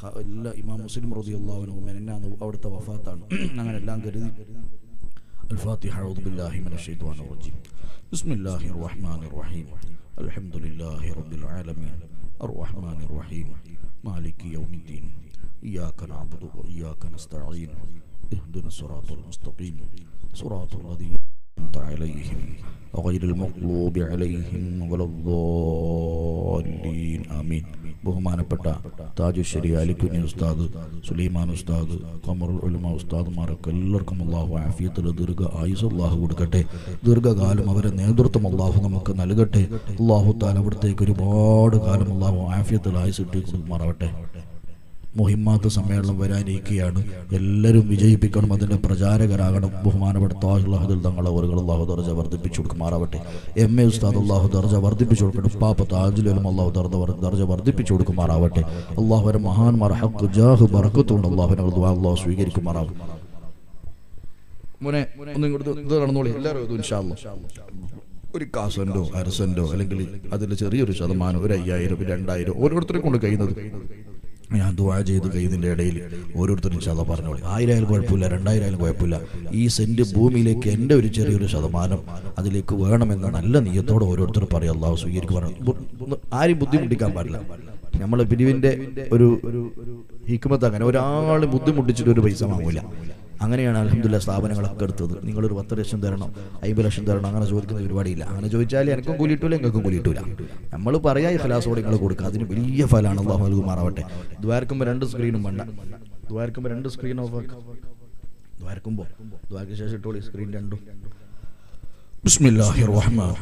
ഖ- എല്ലാ ഇമാം മുസ്ലിം റളിയല്ലാഹു മെനന്നാന്ന് അവിടുത്തെ വഫാത്താണ് അങ്ങനെ എല്ലാം കരുതി الفاتحة أعوذ بالله من الشيطان الرجيم بسم الله الرحمن الرحيم الحمد لله رب العالمين الرحمن الرحيم مالك يوم الدين إياك نعبد وإياك نستعين اهدنا الصراط المستقيم صراط الذين أنعمت عليهم غير المغضوب عليهم ولا الضالين آمين ബഹുമാനപ്പെട്ട താജുശ്ശേരി അലിക്കുഞ്ഞി ഉസ്താദ് സുലൈമാൻ ഉസ്താദ് കമറുൽ ഉലമ ഉസ്താദുമാരൊക്കെ എല്ലാവർക്കും അള്ളാഹു ആഫിയത്തിൽ ദീർഘ ആയുസ് അള്ളാഹു കൊടുക്കട്ടെ ദീർഘകാലം അവരെ നേതൃത്വം അള്ളാഹു നമുക്ക് നൽകട്ടെ അള്ളാഹു താല അവിടത്തേക്ക് ഒരുപാട് കാലം അള്ളാഹു ആഫിയത്തിൽ ആയുസ് ഇട്ടി കൊടുക്കുമാറാവട്ടെ മുഹിമ്മാത്ത് സമ്മേളനം വരാനിരിക്കുകയാണ് എല്ലാവരും വിജയിപ്പിക്കണം അതിൻ്റെ പ്രചാരകരാകണം ബഹുമാനപ്പെട്ട താജുല്ലാഹുദിൽ തങ്ങളെ ഓറുകൾ അള്ളാഹു ദർജ വർദ്ധിപ്പിച്ചു കൊടുക്കുമാറാവട്ടെ എം എ ഉസ്താദ് അള്ളാഹു ദർജ വർദ്ധിപ്പിച്ചു കൊടുക്കണം പാപ്പ താജുലും അള്ളാഹു ദർജ വർ- ദർജ വർദ്ധിപ്പിച്ചു കൊടുക്കുമാറാവട്ടെ അള്ളാഹുരെ മഹാന്മാർ ഹക്ക് ജാഹ് ബറക്കത്തുകൊണ്ട് അള്ളാഹുവിനെ അള്ളാഹു സ്വീകരിക്കുമാറാവും മോനെ ഒന്നും ഇങ്ങോട്ട് ഇത് നടന്നോളി എല്ലാവരും ഇത് ഇൻഷാ അല്ലാ. ഒരു കാസെന്റോ അരസെന്റോ അല്ലെങ്കിൽ അതിൽ ചെറിയൊരു ശതമാനം ഒരു അയ്യായിരം രണ്ടായിരം ഓരോരുത്തരെ കൊണ്ട് കഴിയുന്നത് ഞാൻ ദുവാ ചെയ്ത് കഴിയുന്നതിൻ്റെ ഇടയിൽ ഓരോരുത്തരും ശതം പറഞ്ഞോളി ആയിരം ആയാലും കുഴപ്പമില്ല രണ്ടായിരം ആയാലും കുഴപ്പമില്ല ഈ സെന്റ് ഭൂമിയിലേക്ക് എൻ്റെ ഒരു ചെറിയൊരു ശതമാനം അതിലേക്ക് വേണമെന്ന നല്ല നീയത്തോടെ ഓരോരുത്തർ പറയും അള്ളാഹു സ്വീകരിക്കും പറഞ്ഞു ആരെയും ബുദ്ധിമുട്ടിക്കാൻ പാടില്ല നമ്മൾ പിരിവിൻ്റെ ഒരു ഒരു ഹിക്കുമത്ത് അങ്ങനെ ഒരാൾ ബുദ്ധിമുട്ടിച്ചിട്ട് ഒരു പൈസ വാങ്ങൂല അങ്ങനെയാണ് അലഹമില്ല സ്ഥാപനങ്ങളൊക്കെ എടുത്തത് നിങ്ങളൊരു പത്ത് ലക്ഷം തരണം അമ്പത് ലക്ഷം തരണം അങ്ങനെ ചോദിക്കുന്ന പരിപാടിയില്ല അങ്ങനെ ചോദിച്ചാൽ എനിക്കും കൂലിയിട്ടില്ല എങ്ങൾക്കും കൂലിയിട്ടില്ല നമ്മൾ പറയാ ഈ ഫലാസോടെ നിങ്ങൾ കൊടുക്കുക അതിന് വലിയ ഫലാണ് അള്ളാഹു നൽകുമാറാവട്ടെ ദ്വാരക്കുമ്പോൾ രണ്ട് സ്ക്രീനും വേണ്ട ദ്വാരക്കുമ്പോൾ രണ്ട് സ്ക്രീൻ ഓഫ് ആക്കുക ദ്വാരക്കുമ്പോൾ ദ്വാരക്ക് ശേഷം ഇട്ടോളി സ്ക്രീൻ രണ്ടും ബിസ്മില്ലാഹിർ റഹ്മാൻ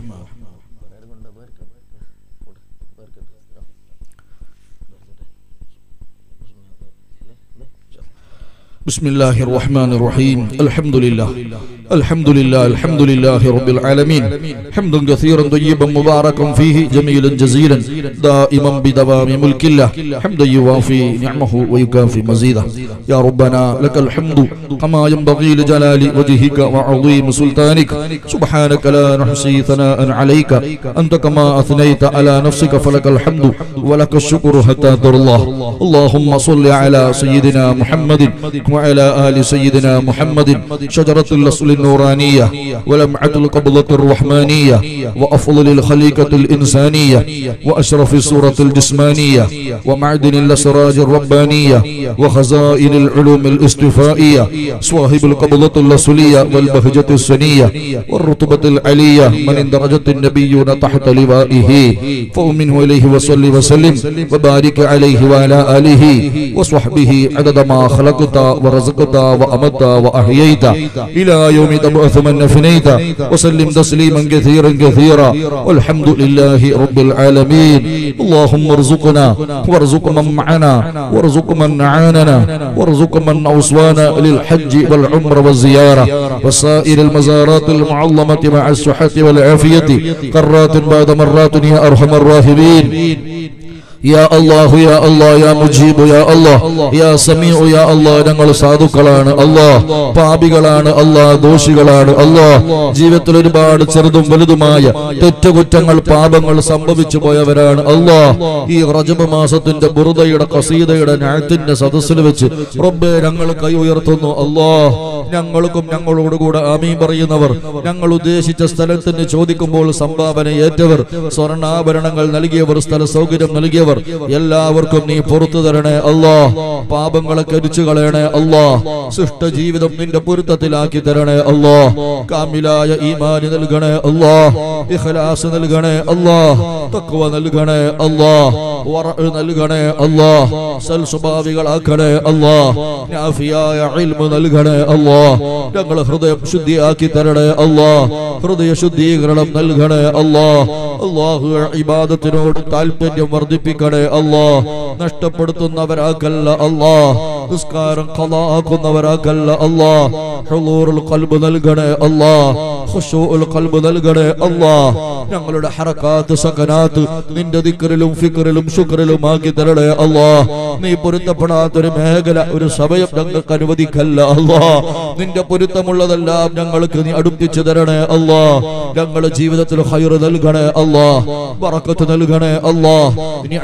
بسم الله الرحمن الرحيم الحمد لله الحمد لله الحمد لله رب العالمين حمدا كثيرا طيبا مباركا فيه جميلا جزيلا دائما بدوام ملك الله حمدا يوافي نعمه ويكافي مزيدا يا ربنا لك الحمد كما ينبغي لجلال وجهك وعظيم سلطانك سبحانك لا نحصي ثناء عليك أنت كما أثنيت على نفسك فلك الحمد ولك الشكر حتى ترضى اللهم صل على سيدنا محمد وعلى آل سيدنا محمد شجرة الأصل النورانية ولمعة القبضة الرحمانية وأفضل الخليقة الإنسانية وأشرف الصورة الجسمانية ومعدن الأسراج الربانية وخزائن العلوم الاستفائية صاحب القبضة الأصلية والبهجة السنية والرتبة العلية من درجة النبيون تحت لوائه فأمنه إليه وصل وسلم وبارك عليه وعلى آله وصحبه عدد ما خلقت ورزقت وأمت وأحييت إلى يوم تبعث من أفنيت وسلم تسليما كثيرا كثيرا والحمد لله رب العالمين اللهم ارزقنا وارزق من معنا وارزق من عاننا وارزق من أوصانا للحج والعمر والزيارة وسائر المزارات المعظمة مع الصحة والعافية قرات بعد مرات يا أرحم الراحمين യാ അല്ലാഹു യാ അല്ലാ യാ മുജീബ് യാ അല്ലാ യാ സമീഉ യാ അല്ലാ ഞങ്ങൾ സാധുക്കളാണ് അല്ലാ പാപികളാണ് അല്ലാ ദോഷികളാണ് അല്ലാ ജീവിതത്തിൽ ഒരുപാട് ചെറുതും വലുതുമായ തെറ്റുകുറ്റങ്ങൾ പാപങ്ങൾ സംഭവിച്ചു പോയവരാണ് അല്ലാ ഈ റജബ് മാസത്തിന്റെ ബുറുദയുടെ കസീദയുടെ ഞാത്തിന്റെ സദസ്സിൽ വെച്ച് റബ്ബേ ഞങ്ങൾ കൈ ഉയർത്തുന്നു അല്ലാ ഞങ്ങൾക്കും ഞങ്ങളോട് കൂടെ ആമീൻ പറയുന്നവർ ഞങ്ങൾ ഉദ്ദേശിച്ച സ്ഥലത്തിന് ചോദിക്കുമ്പോൾ സംഭാവന ഏറ്റവർ സ്വർണ്ണാഭരണങ്ങൾ നൽകിയവർ സ്ഥല സൗകര്യം നൽകിയവർ എല്ലാവർക്കും നീ പുറത്തു തരണേ അല്ലാ പാപങ്ങളെ കരിച്ചു കളയണേ അല്ലാ സൃഷ്ട ജീവിതം നിന്റെ പൊരുത്തത്തിലാക്കി തരണേ അല്ലാ കാമിലായ ഈമാനി നൽകണേ അല്ലാ ഇഖ്ലാസ് നൽകണേ അല്ലാ തക്വ നൽകണേ അല്ലാ വറഅ് നൽകണേ അല്ലാ സൽ സ്വഭാവികളാക്കണേ അല്ലാ നാഫിയായ ഇൽമു നൽകണേ അല്ലാ ഞങ്ങൾ ഹൃദയം ശുദ്ധിയാക്കി തരണേ അല്ലാ ഹൃദയ ശുദ്ധീകരണം നൽകണേ അല്ലാ അല്ലാഹു ഇബാദത്തിനോട് താല്പര്യം വർദ്ധിപ്പിക്കണേ അല്ലാ നഷ്ടപ്പെടുത്തുന്നവരാക്കല്ല അല്ലാ നിസ്കാരം ഖലാക്കുന്നവരാക്കല്ല അല്ലാ ഹുളൂറുൽ ഖൽബ് നൽകണേ അല്ലാ ഖുശൂഉൽ ഖൽബ് നൽകണേ അല്ലാ ഞങ്ങളുടെ ഹറകാത്ത് സകനാത്ത് നിന്റെ ദിക്റിലും ഫിക്റിലും ശുക്റിലും ആക്കി തരണേ അല്ലാ നീ പൊരുത്തപ്പെടാത്തൊരു മേഖല ഒരു സമയം ഞങ്ങൾക്ക് അനുവദിക്കല്ല അല്ലാ നിന്റെ പൊരുത്തമുള്ളതെല്ലാം ഞങ്ങൾക്ക് നീ അടുപ്പിച്ചു തരണേ അല്ലാ ഞങ്ങളുടെ ജീവിതത്തിൽ ഹൈറ് നൽകണേ അല്ലാ ബറക്കത്ത് നൽകണേ അല്ലാ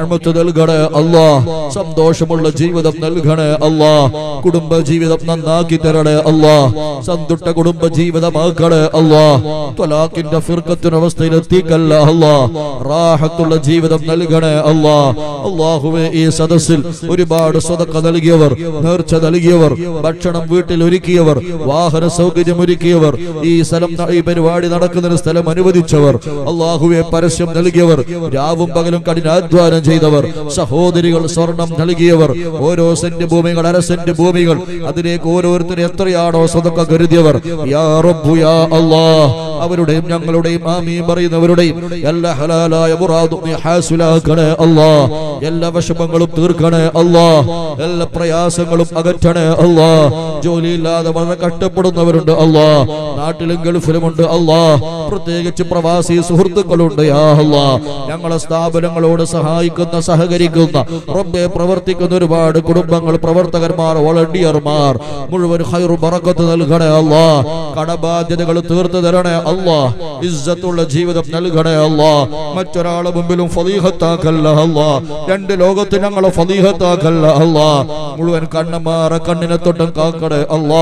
ഞാമത്ത് നൽകണേ അല്ലാ സന്തോഷമുള്ള ജീവിതം നൽകണേ അല്ലാ കുടുംബ ജീവിതം നന്നാക്കി തരണേ അല്ലാ സന്തുഷ്ട കുടുംബ ജീവിതമാക്കണേ അല്ലാ ത്വലാഖിന്റെ ഫിർക്കത്തിനവസ്ഥയിൽ എത്തിക്കല്ല അല്ലാ റാഹത്തുള്ള ജീവിതം നൽകണേ അല്ലാ അള്ളാഹുവെ ഈ സദസ്സിൽ ഒരുപാട് സ്വതക്ക നൽകിയവർ നേർച്ച നൽകിയവർ ഭക്ഷണം വീട്ടിൽ ഒരുക്കിയവർ വാഹന സൗകര്യം ഒരുക്കിയവർ ഈ സ്ഥലം ന- ഈ പരിപാടി നടക്കുന്ന സ്ഥലം അനുവദിച്ചവർ അള്ളാഹുവെ പരസ്യം നൽകിയവർ രാവും പകലും കഠിനാധ്വാനം ചെയ്തവർ സഹോദരികൾ സ്വർണം നൽകിയവർ ഓരോ സെന്റ് ഭൂമികൾ അര സെന്റ് ഭൂമികൾ അതിലേക്ക് ഓരോരുത്തരും എത്രയാണോ സ്വതക്ക കരുതിയവർ യാ റബ്ബു യാ അല്ലാ അവരുടെയും ഞങ്ങളുടെയും ആമീൻ പറയുന്നവരുടെയും എല്ലാ ഹലാലായ മുറാദും നീ ഹാസിലാക്കണേ അല്ലാ എല്ലാ വിഷമങ്ങളും തീർക്കണേ അല്ലാ എല്ലാ പ്രയാസങ്ങളും അകറ്റണേ അല്ലാ ജോലിയില്ലാതെ വളരെ കഷ്ടപ്പെടുന്നവരുണ്ട് അല്ലാ നാട്ടിലും ഗൾഫിലുമുണ്ട് അല്ലാ പ്രത്യേകിച്ച് പ്രവാസി സുഹൃത്തുക്കളുണ്ട് യാ അല്ലാ ഞങ്ങളെ സ്ഥാപനങ്ങളോട് സഹായിക്കുന്ന സഹകരിക്കുന്ന റബ്ബെ പ്രവർത്തിക്കുന്ന ഒരുപാട് കുടുംബങ്ങൾ പ്രവർത്തകന്മാർ വോളണ്ടിയർമാർ മുഴുവൻ ഹൈറു ബറക്കത്ത് നൽകണേ അല്ലാ കടബാധ്യതകൾ തീർത്തു തരണേ അല്ലാ ഇസ്സത്തുള്ള ജീവിതം നൽകണേ അല്ലാ മറ്റൊരാളെ മുമ്പിലും ഫലീഹത്താക്കല്ല അല്ലാ രണ്ട് ലോകത്ത് ഞങ്ങളെ ഫലീഹത്താക്കല്ല അല്ലാ മുഴുവൻ കണ്ണന്മാരെ കണ്ണിനെ തൊട്ടും കാക്കണേ അല്ലാ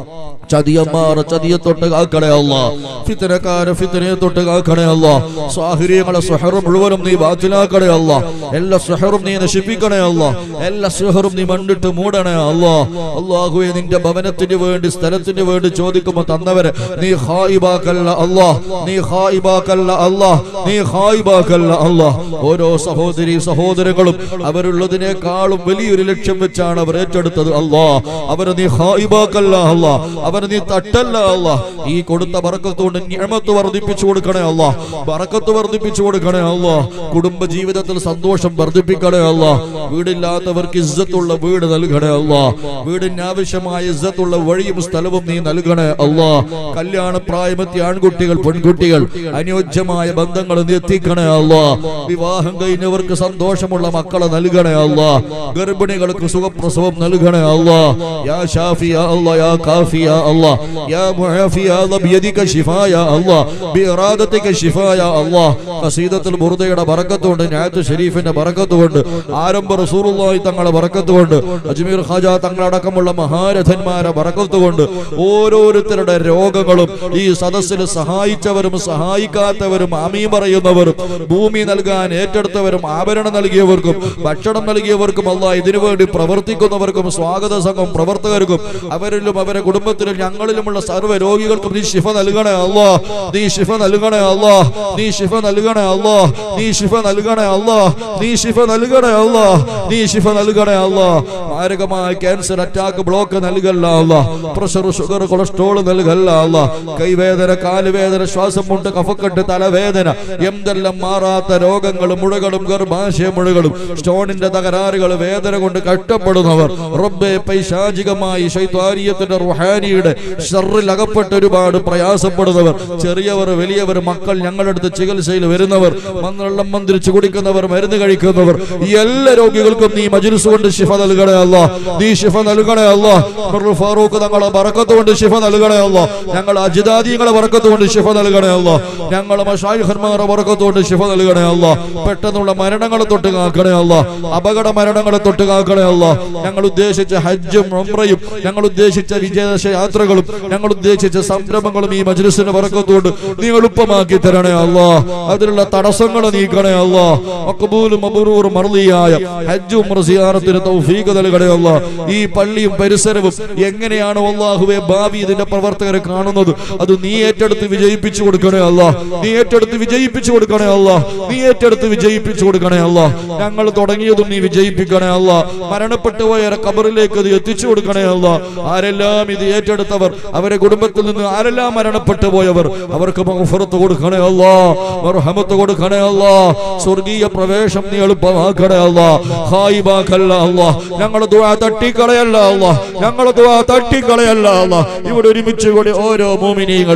ചതിയന്മാരെ ചതിയെ തൊട്ട് കാക്കണേ അല്ല ഫിത്തനക്കാരെ ഫിത്തനയെ തൊട്ട് കാക്കണേ അല്ല സാഹചര്യങ്ങളെ സുഹറും മുഴുവനും നീ ബാത്തിലാക്കണേ അല്ല എല്ലാ സുഹറും നീ നശിപ്പിക്കണേ അല്ല എല്ലാ സുഹറും നീ മണ്ണിട്ട് മൂടണേ അല്ല അള്ളാഹുവെ നിന്റെ ഭവനത്തിന് വേണ്ടി സ്ഥലത്തിന് വേണ്ടി ചോദിക്കുമ്പോ തന്നവരെ നീ ഹായിബാക്കല്ല അല്ല നീ ഹായിബാക്കല്ല അല്ല നീ ഹായിബാക്കല്ല അല്ല ഓരോ സഹോദരി സഹോദരങ്ങളും അവരുള്ളതിനേക്കാളും വലിയൊരു ലക്ഷ്യം വെച്ചാണ് അവർ ഏറ്റെടുത്തത് അല്ലാ അവരെ നീ ഹായിബാക്കല്ല അല്ല അവരെ നീ തട്ടല്ല അല്ല ഈ കൊടുത്ത ബറക്കത്തുകൊണ്ട് ഞമത്ത് വർദ്ധിപ്പിച്ചു കൊടുക്കണേ അല്ല ബറക്കത്ത് വർദ്ധിപ്പിച്ചു കൊടുക്കണേ അല്ല കുടുംബ ജീവിതത്തിൽ സന്തോഷം വർദ്ധിപ്പിക്കണേ അല്ല വീടില്ലാത്തവർക്ക് ഇസ്സത്തുള്ള വീട് നൽകണേ അല്ല വീടിന് ആവശ്യമായ ഇസ്സത്തുള്ള വഴിയും സ്ഥലവും നീ നൽകണേ അല്ല കല്യാണ പ്രായമെത്തിയ ആൺകുട്ടികൾ പെൺകുട്ടികൾ അനുയോജ്യമായ ബന്ധങ്ങൾ നീ എത്തിക്കണേ അല്ല വിവാഹം കഴിഞ്ഞവർക്ക് സന്തോഷമുള്ള മക്കളെ നൽകണേ അല്ല ഗർഭിണികൾക്ക് സുഖപ്രസവം നൽകണേ അല്ല യാ ഷാഫി യാ അല്ലാ യാ കാഫി യാ അല്ലാ യാ മുആഫി യാ അല്ലാ ബിയദിക ശിഫാ യാ അല്ലാ ബിഇറാദതിക ശിഫാ യാ അല്ലാ ഖസീദത്തുൽ ബുർദയുടെ ബറക്കത്ത് കൊണ്ട് നായത്ത് ഷരീഫിന്റെ ബറക്കത്ത് കൊണ്ട് ആരംഭ റസൂലുള്ളാഹി തങ്ങളെ ബറക്കത്ത് കൊണ്ട് അജ്മീർ ഖാജ തങ്ങളടക്കമുള്ള മഹാരഥന്മാരെ ബറക്കത്ത് കൊണ്ട് ഓരോരുത്തരുടെ രോഗങ്ങളും ഈ സദസ്സിൽ സഹായിച്ചവരും സഹായിക്കാത്തവരും ആമീ പറയുന്നവരും ഭൂമി നൽകാൻ ഏറ്റെടുത്തവരും ആഭരണം നൽകിയവർക്കും ഭക്ഷണം നൽകിയവർക്കും അല്ല ഇതിനു വേണ്ടി പ്രവർത്തിക്കുന്നവർക്കും സ്വാഗത സംഘം പ്രവർത്തകർക്കും അവരിലും അവരുടെ കുടുംബത്തിലും ഞങ്ങളിലുമുള്ള സർവ്വ രോഗികൾക്കും നീ ശിഫ നൽകണേ അല്ലാ നീ ശിഫ നൽകണേ അല്ലാ നീ ശിഫ നൽകണേ അല്ലാ നീ ശിഫ നൽകണേ അല്ലാ നീ ശിഫ നൽകണേ അല്ലാ നീ ശിഫ നൽകണേ അല്ലാ മാരകമായ ക്യാൻസർ അറ്റാക്ക് ബ്ലോക്ക് നൽകല്ല അല്ലാ പ്രഷർ ഷുഗർ കൊളസ്ട്രോൾ നൽകല്ല അല്ലാ കൈവേദന കാലുവേദന ശ്വാസം മുണ്ട് കഫക്കെട്ട് തലവേദന എന്തെല്ലാം മാറാത്ത രോഗങ്ങളും മുഴകളും ഗർഭാശയ മുഴകളും സ്റ്റോണിന്റെ തകരാറുകൾ വേദന കൊണ്ട് കഷ്ടപ്പെടുന്നവർ റബ്ബെ പൈശാചികമായി ശൈത്വാരിയത്തിന്റെ റുഹാനിയുടെ ഷറിൽ അകപ്പെട്ട് ഒരുപാട് പ്രയാസപ്പെടുന്നവർ ചെറിയവർ വലിയവർ മക്കൾ ഞങ്ങളുടെ അടുത്ത് ചികിത്സയിൽ വരുന്നവർ മന്ത്രം മന്ത്രിച്ചു കുടിക്കുന്നവർ മരുന്ന് കഴിക്കുന്നവർ ഈ എല്ലാ രോഗികൾക്കും നീ മജിൽസ് കൊണ്ട് ശിഫ നൽകണേ അല്ല നീ ശിഫ നൽകണേ അല്ല ഉമറുൽ ഫാറൂഖ് തങ്ങളെ ബറക്കത്ത് കൊണ്ട് ശിഫ നൽകണേ അല്ല ഞങ്ങൾ അജിതാദികളെ ബറക്കത്ത് കൊണ്ട് ശിഫ നൽകണേ അല്ല ഞങ്ങളെ മഷായിഹന്മാരെ ബറക്കത്ത് കൊണ്ട് ശിഫ നൽകണേ അല്ല പെട്ടെന്നുള്ള മരണങ്ങളെ തൊട്ട് കാക്കണേ അല്ല അപകട മരണങ്ങളെ തൊട്ട് കാക്കണേ അല്ല ഞങ്ങൾ ഉദ്ദേശിച്ച ഹജ്ജും ഉംറയും ഞങ്ങൾ ഉദ്ദേശിച്ച വിദേശ യാത്രകളും ഞങ്ങൾ ഉദ്ദേശിച്ച സംരംഭങ്ങളും ഈ മജ്ലിസിന് ബറക്കത്തുകൊണ്ട് നീ എളുപ്പമാക്കി തരണേ അല്ല അതിലുള്ള തടസ്സങ്ങൾ നീക്കണേ അല്ല മഖബൂലും മബ്റൂറും മർദിയായ ഹജ്ജും ഉംറ സിയാറത്തിന് തൗഫീഖ് നൽകണേ അല്ല ഈ പള്ളിയും പരിസരവും എങ്ങനെയാണ് അല്ലാഹുവെ ഭാവി ഇതിന്റെ പ്രവർത്തകരെ കാണുന്നത് അത് നീ ഏറ്റെടുത്ത് വിജയിപ്പിച്ചു കൊടുക്കണേ അല്ല നീ ഏറ്റെടുത്ത് വിജയിപ്പിച്ചു കൊടുക്കണേ അല്ല നീ ഏറ്റെടുത്ത് വിജയിപ്പിച്ചു കൊടുക്കണേ അല്ല ഞങ്ങൾ തുടങ്ങിയതും നീ വിജയിപ്പിക്കണേ അല്ല മരണപ്പെട്ടു പോയ കബറിലേക്ക് അത് എത്തിച്ചു കൊടുക്കണേ അല്ല ആരെല്ലാം ഇത് ഏറ്റെടുത്തവർ അവരെ കുടുംബത്തിൽ നിന്ന് ആരെല്ലാം മരണപ്പെട്ടു പോയവർ അവർക്ക് മഗ്ഫിറത്ത് കൊടുക്കണേ അല്ല മർഹമത്ത് കൊടുക്കണേ അല്ല സ്വർഗീയ പ്രവേശം നീ എളുപ്പമാക്കണേ അല്ല ഹായിബാക്കല്ല അല്ല ഞങ്ങൾ ദുആ തട്ടിക്കളയല്ല അല്ല ഞങ്ങൾ ദുആ തട്ടിക്കളയല്ല അല്ല ഇവിടെ ഒരുമിച്ച് കൂടി ഓരോ മോമിനികളെയും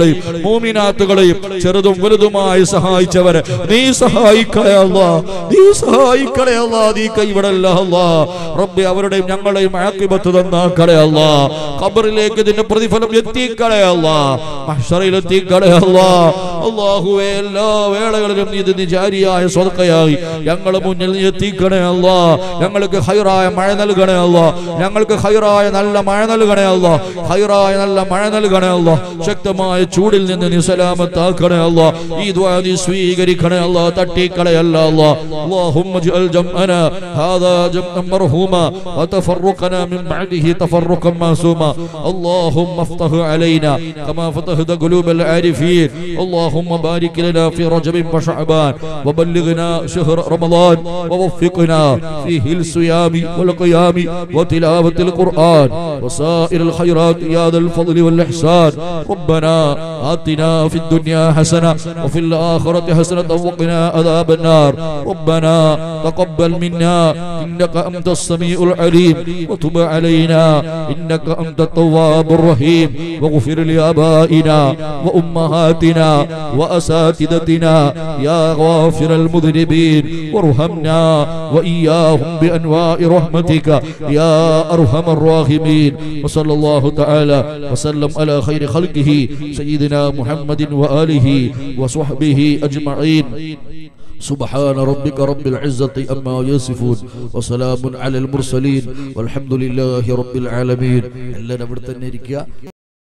മൂമിനാത്തുകളെയും ചെറുതും വലുതുമായി സഹായിച്ചവരെ നീ സഹായിക്കണേ അല്ലാ നീ സഹായിക്കണേ അല്ലാ നീ കൈവിടല്ല അല്ലാ റബ്ബെ അവരുടെയും ഞങ്ങളെയും ആക്കിബത്ത് തന്നാക്കണേ അല്ലാ ഖബറിലേക്ക് ഇതിന്റെ പ്രതിഫലം എത്തിക്കണേ അല്ലാ മഹ്ശറിൽ എത്തിക്കണേ അല്ലാ അല്ലാഹുവേ എല്ലാ വേളകളിലും നീ ഇത് നിജാരിയായ സ്വതക്കയായി ഞങ്ങളെ മുന്നിൽ നീ എത്തിക്കണേ അല്ലാ ഞങ്ങൾക്ക് ഹൈറായ മഴ നൽകണേ അല്ലാ ഞങ്ങൾക്ക് ഹൈറായ നല്ല മഴ നൽകണേ അല്ലാ ഹൈറായ നല്ല മഴ നൽകണേ അല്ലാ ശക്തമായ ചൂടിൽ നിന്ന് നീ സലാമത്താക്കണേ അല്ലാ ഈ ദ്വാ നീ സ്വീകരിക്കണേ അല്ലാ തട്ടിക്കളയല്ല അല്ലാ اللهم اجعل جمعنا هذا جمعا مرحوما وتفرقنا من بعده تفرقا معصوما اللهم افتح علينا كما فتحت قلوب العارفين اللهم بارك لنا في رجب وشعبان وبلغنا شهر رمضان ووفقنا فيه الصيام والقيام وتلاوة القرآن وسائر الخيرات يا ذا الفضل والإحسان ربنا آتنا في الدنيا حسنة وفي الآخرة حسنة وقنا عذاب النار ربنا تقبل منا إنك أنت السميع العليم وتب علينا إنك أنت التواب الرحيم واغفر لآبائنا وأمهاتنا وأساتذتنا يا غافر المذنبين وارحمنا وإياهم بأنواع رحمتك يا أرحم الراحمين وصلى الله تعالى وسلم على خير خلقه سيدنا محمد وآله وصحبه أجمعين سبحان ربك رب العزة أما يصفون وسلام على المرسلين والحمد لله رب العالمين എല്ലാവരും അവിടെ തന്നെ ഇരിക്കുക